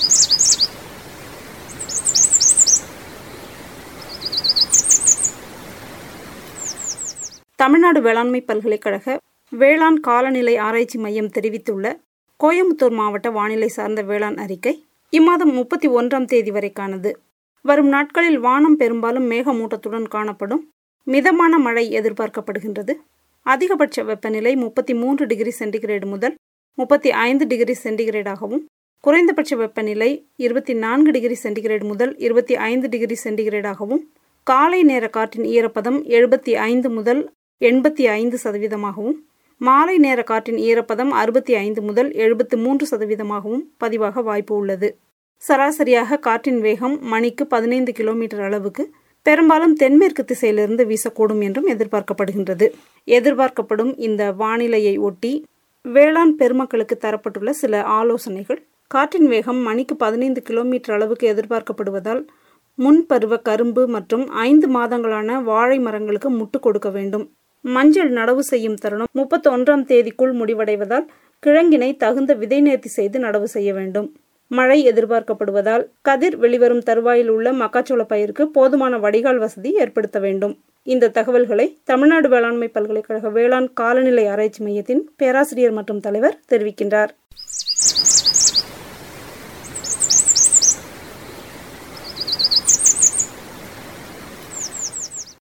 தமிழ்நாடு வேளாண்மை பல்கலைக்கழக வேளாண் காலநிலை ஆராய்ச்சி மையம் தெரிவித்துள்ள கோயம்புத்தூர் மாவட்ட வானிலை சார்ந்த வேளாண் அறிக்கை இம்மாதம் முப்பத்தி ஒன்றாம் தேதி வரைக்கானது வரும் நாட்களில் வானம் பெரும்பாலும் மேகமூட்டத்துடன் காணப்படும் மிதமான மழை எதிர்பார்க்கப்படுகின்றது அதிகபட்ச வெப்பநிலை முப்பத்தி மூன்று டிகிரி சென்டிகிரேடு முதல் முப்பத்தி ஐந்து டிகிரி சென்டிகிரேடாகவும் குறைந்தபட்ச வெப்பநிலை இருபத்தி நான்கு டிகிரி சென்டிகிரேடு முதல் இருபத்தி ஐந்து டிகிரி சென்டிகிரேடாகவும் காலை நேர காற்றின் ஈரப்பதம் எழுபத்தி ஐந்து முதல் எண்பத்தி ஐந்து சதவீதமாகவும் மாலை நேர காற்றின் ஈரப்பதம் அறுபத்தி ஐந்து முதல் எழுபத்து மூன்று சதவீதமாகவும் பதிவாக வாய்ப்பு உள்ளது சராசரியாக காற்றின் வேகம் மணிக்கு பதினைந்து கிலோமீட்டர் அளவுக்கு பெரும்பாலும் தென்மேற்கு திசையிலிருந்து வீசக்கூடும் என்றும் எதிர்பார்க்கப்படுகின்றது எதிர்பார்க்கப்படும் இந்த வானிலையை ஒட்டி வேளாண் பெருமக்களுக்கு தரப்பட்டுள்ள சில ஆலோசனைகள் காற்றின் வேகம் மணிக்கு பதினைந்து கிலோமீட்டர் அளவுக்கு எதிர்பார்க்கப்படுவதால் முன்பருவ கரும்பு மற்றும் ஐந்து மாதங்களான வாழை மரங்களுக்கு முட்டு கொடுக்க வேண்டும் மஞ்சள் நடவு செய்யும் தருணம் முப்பத்தி ஒன்றாம் தேதிக்குள் முடிவடைவதால் கிழங்கினை தகுந்த விதை நேர்த்தி செய்து நடவு செய்ய வேண்டும் மழை எதிர்பார்க்கப்படுவதால் கதிர் வெளிவரும் தருவாயில் உள்ள மக்காச்சோள பயிருக்கு போதுமான வடிகால் வசதி ஏற்படுத்த வேண்டும் இந்த தகவல்களை தமிழ்நாடு வேளாண்மை பல்கலைக்கழக வேளாண் காலநிலை ஆராய்ச்சி மையத்தின் பேராசிரியர் மற்றும் தலைவர் தெரிவிக்கின்றார்